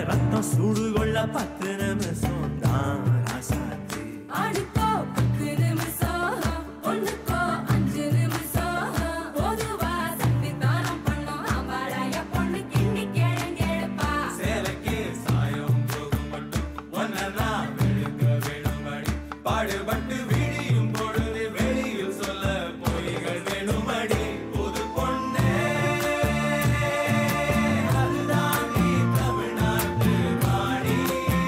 ரத்தம் சூடு கொள்ள பத்து நிமிஷம் தான் ராசாத்தி ஆளுக்கோ பத்து நிமிஷம், ஒண்ணுக்கோ அஞ்சு நிமிஷம். பொதுவா சக்திதானம் பண்ணும் ஆம்பளைய பொண்ணு கிண்டி கிழங்கெடுப்பா. சேலைக்கு சாயம் போகும் மட்டும் ஒன்னதான் வெளுக்க வேணுமடி பாடுபட்டு விடியும் பொழுது வெளியில் சொல்ல பொய்கள் வேணுமடி புது பொண்ணே அதுதான் நீ தமிழ்நாட்டு ராணி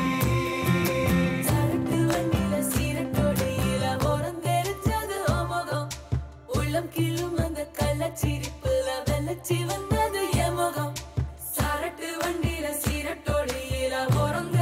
சரக்கு வண்டியில சீரட்டோடையில ஓரம் தெரிஞ்சது உன் முகம். உள்ளம் கிள்ளும் அந்த கள்ளச்சிரிப்புல வெள்ளச்சி வந்தது என் முகம். சரட்டு வண்டியில சீரட்டோடையில ஓரம்